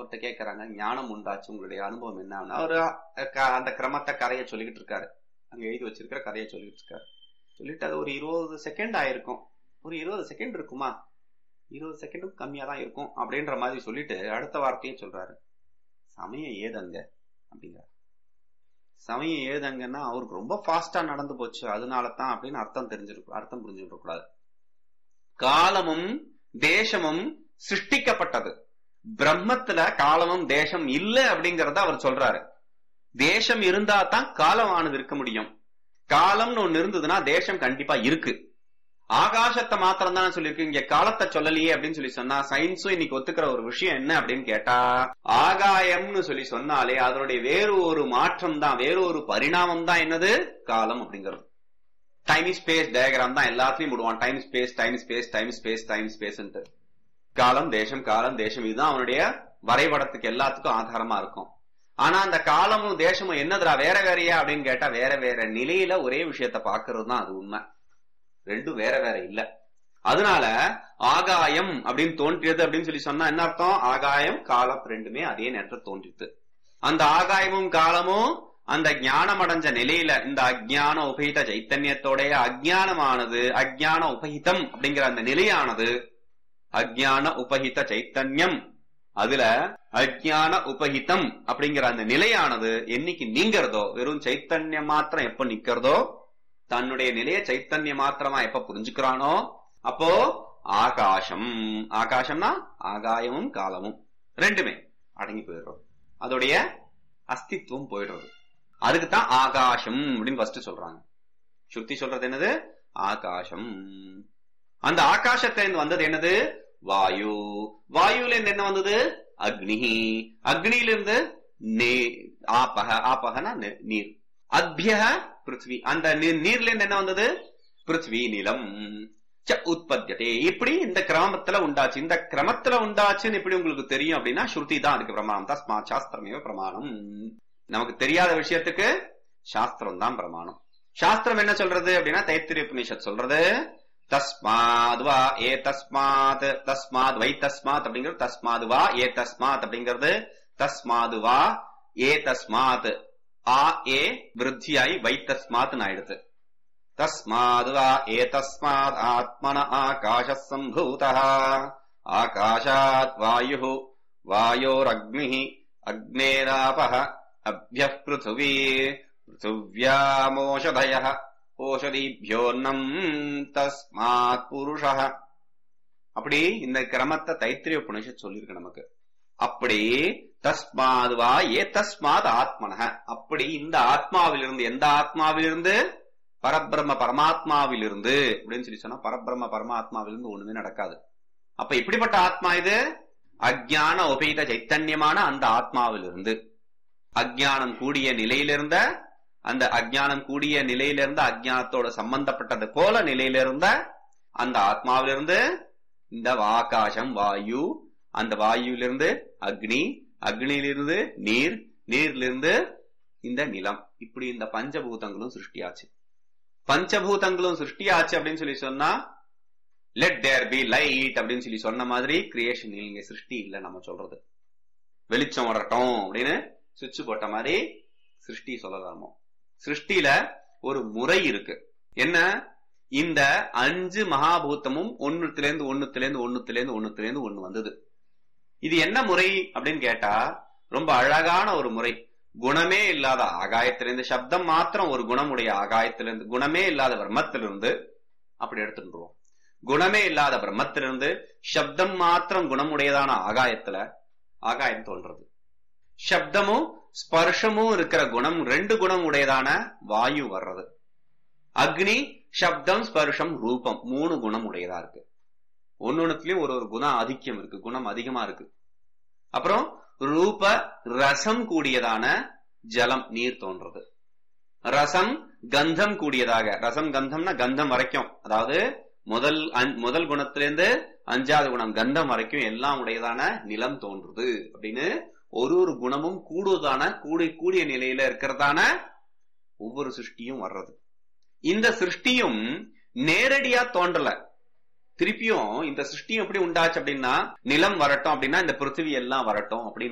அவர்கிட்ட கேட்கறாங்க ஞானம் உண்டாச்சு உங்களுடைய அனுபவம் என்ன அவரு க- அந்த கிரமத்தை கதையை சொல்லிக்கிட்டு இருக்காரு அங்க எழுதி வச்சிருக்கிற கதையை சொல்லிட்டு இருக்காரு சொல்லிட்டு அது ஒரு இருபது செகண்ட் ஆயிருக்கும் ஒரு இருபது செகண்ட் இருக்குமா இருபது செகண்டும் கம்மியா தான் இருக்கும் அப்படின்ற மாதிரி சொல்லிட்டு அடுத்த வார்த்தையே சொல்றாரு சமயம் ஏதங்க அப்படிங்கிறார் சமயம் ஏதங்கன்னா அவருக்கு ரொம்ப ஃபாஸ்டா நடந்து போச்சு அதனால தான் அப்படின்னு அர்த்தம் தெரிஞ்சிருக்கும் அர்த்தம் புரிஞ்சுக்க கூடாது காலமும் தேசமும் சிருஷ்டிக்கப்பட்டது பிரம்மத்துல காலமும் தேசம் இல்ல அப்படிங்கறத அவர் சொல்றாரு தேசம் இருந்தா தான் காலமானது இருக்க முடியும் காலம்னு ஒண்ணு இருந்ததுன்னா தேசம் கண்டிப்பா இருக்கு ஆகாசத்தை மாத்திரம் தான் சொல்லியிருக்கு இங்க காலத்தை சொல்லலையே அப்படின்னு சொல்லி சொன்னா சயின்ஸும் இன்னைக்கு ஒத்துக்கிற ஒரு விஷயம் என்ன அப்படின்னு கேட்டா ஆகாயம்னு சொல்லி சொன்னாலே அதனுடைய வேறு ஒரு மாற்றம் தான் வேறு ஒரு பரிணாமம் தான் என்னது காலம் அப்படிங்கிறது டைம் ஸ்பேஸ் டயக்ராம் தான் எல்லாத்தையும் விடுவான் time space time space time space time space காலம் தேசம் காலம் தேசம் இதுதான் அவனுடைய வரைபடத்துக்கு எல்லாத்துக்கும் ஆதாரமா இருக்கும் ஆனா அந்த காலமும் தேசமும் என்னதுடா வேற வேறையா அப்படின்னு கேட்டா வேற வேற நிலையில ஒரே விஷயத்த பாக்குறது தான் அது உண்மை ரெண்டும் வேற வேற இல்ல அதனால ஆகாயம் அப்படின்னு தோன்றியது அப்படின்னு சொல்லி சொன்னா என்ன அர்த்தம் ஆகாயம் காலம் ரெண்டுமே அதே நேரத்தில் தோன்றித்து அந்த ஆகாயமும் காலமும் அந்த ஞானம் அடைஞ்ச நிலையில இந்த அஜ்ஞான உபகித சைத்தன்யத்தோடைய அஜ்ஞானமானது அஜ்ஞான உபகிதம் அப்படிங்கிற அந்த நிலையானது அஜ்ஞான உபகித சைத்தன்யம் அதுல அஜ்ஞான உபகிதம் அப்படிங்கிற அந்த நிலையானது என்னைக்கு நீங்கிறதோ வெறும் சைத்தன்யம் மாத்திரம் எப்ப நிக்கிறதோ தன்னுடைய நிலைய சைத்தன்ய மாத்திரமா எப்ப புரிஞ்சுக்கிறானோ அப்போ ஆகாசம் ஆகாசம்னா ஆகாயமும் காலமும் ரெண்டுமே அடங்கி போயிடுறது அதோடைய அஸ்தித்வம் போயிடுறது அதுக்கு தான் ஆகாசம் அப்படின்னு ஃபர்ஸ்ட் சொல்றாங்க சுத்தி சொல்றது என்னது ஆகாசம் அந்த ஆகாசத்துல இருந்து வந்தது என்னது வாயு வாயுல இருந்து என்ன வந்தது அக்னி அக்னியிலிருந்து நே- ஆபக ஆபகனா நெ- நீர் அத்ய பிருத்வி அந்த நீ- நீர்ல இருந்து என்ன வந்தது பிருத்வி நிலம் ச உற்பத்தியதே இப்படி இந்த கிரமத்துல உண்டாச்சு இந்த கிரமத்துல உண்டாச்சுன்னு எப்படி உங்களுக்கு தெரியும் அப்படின்னா ஸ்ருதி தான் அதுக்கு பிரமாணம் தஸ்மா சாஸ்திரமேவ பிரமாணம் நமக்கு தெரியாத விஷயத்துக்கு சாஸ்திரம் தான் பிரமாணம் சாஸ்திரம் என்ன சொல்றது அப்படின்னா தைத்திரிய உபநிஷத் சொல்றது தஸ்மாத் வா ஏ தஸ்மாத் தஸ்மாத் வை தஸ்மாத் அப்படிங்கிறது தஸ்மாத் வா ஏ தஸ்மாத் அப்படிங்கிறது தஸ்மாது வா ஏ தஸ்மாத் ஆ ஏ விருத்தியாய் வை தஸ்மாத் ஆயிடுது தஸ்மாத் வா ஏ தஸ்மாத் ஆத்மன ஆகாஷ சம்பூத ஆகாஷாத் வாயு வாயோரக்னி அக்னேராபः அப்ய பிருथिवी पृथिव्यामोषधयः ஓஷதீபியோன்னம் தஸ்மாத் புருஷ அப்படி இந்த கிரமத்தை தைத்திரிய உபனிஷத் சொல்லியிருக்கு நமக்கு அப்படி தஸ்மாத் வா ஏ தஸ்மாத் ஆத்மனக அப்படி இந்த ஆத்மாவிலிருந்து எந்த ஆத்மாவிலிருந்து பரபிரம்ம பரமாத்மாவிலிருந்து அப்படின்னு சொல்லி சொன்னா பரபிரம்ம பரமாத்மாவிலிருந்து ஒண்ணுமே நடக்காது அப்ப இப்படிப்பட்ட ஆத்மா இது அஜ்ஞான உபேத சைத்தன்யமான அந்த ஆத்மாவிலிருந்து அஜ்ஞானம் கூடிய நிலையிலிருந்த அந்த அஜ்ஞானம் கூடிய நிலையிலிருந்த அஜ்ஞானத்தோட சம்பந்தப்பட்டது போல நிலையிலிருந்த அந்த ஆத்மாவிலிருந்து இந்த ஆகாசம் வாயு அந்த வாயுவிலிருந்து அக்னி அக்னியிலிருந்து நீர் நீரிலிருந்து இந்த நிலம் இப்படி இந்த பஞ்சபூதங்களும் சிருஷ்டியாச்சு பஞ்சபூதங்களும் சிருஷ்டியாச்சு அப்படின்னு சொல்லி சொன்னா லெட் தேர் பி லைட் அப்படின்னு சொல்லி சொன்ன மாதிரி கிரியேஷன் இங்க சிருஷ்டி இல்ல நம்ம சொல்றது வெளிச்சம் வரட்டும் அப்படின்னு சுவிட்ச் போட்ட மாதிரி சிருஷ்டி சொல்லலாமோ சிருஷ்டியில ஒரு முறை இருக்கு என்ன இந்த அஞ்சு மகாபூத்தமும் ஒண்ணுத்துல இருந்து ஒண்ணுத்துல இருந்து ஒண்ணுத்துல இருந்து ஒண்ணுத்துல இருந்து ஒண்ணு வந்தது இது என்ன முறை அப்படின்னு கேட்டா ரொம்ப அழகான ஒரு முறை குணமே இல்லாத ஆகாயத்திலிருந்து சப்தம் மாத்திரம் ஒரு குணமுடைய ஆகாயத்திலிருந்து குணமே இல்லாத பிரம்மத்திலிருந்து அப்படி எடுத்துட்டுருவோம் குணமே இல்லாத பிரம்மத்திலிருந்து சப்தம் மாத்திரம் குணமுடையதான ஆகாயத்துல ஆகாயம் தோன்றது சப்தமும் ஸ்பர்ஷமும் இருக்கிற குணம் ரெண்டு குணம் உடையதான வாயு வர்றது அக்னி சப்தம் ஸ்பர்ஷம் ரூபம் மூணு குணம் உடையதா இருக்கு ஒன்னொன்னுலயும் ஒரு ஒரு குணம் அதிகம் இருக்கு குணம் அதிகமா இருக்கு அப்புறம் ரூப ரசம் கூடியதான ஜலம் நீர் தோன்றது ரசம் கந்தம் கூடியதாக ரசம் கந்தம்னா கந்தம் வரைக்கும் அதாவது முதல் அஞ்- முதல் குணத்திலிருந்து அஞ்சாவது குணம் கந்தம் வரைக்கும் எல்லாம் உடையதான நிலம் தோன்றுது அப்படின்னு ஒரு ஒரு குணமும் கூடுவதான கூடி கூடிய நிலையில இருக்கிறதான ஒவ்வொரு சிருஷ்டியும் வர்றது இந்த சிருஷ்டியும் நேரடியா தோன்றல திருப்பியும் இந்த சிருஷ்டியும் எப்படி உண்டாச்சு அப்படின்னா நிலம் வரட்டும் அப்படின்னா இந்த பிருத்திவி எல்லாம் வரட்டும் அப்படின்னு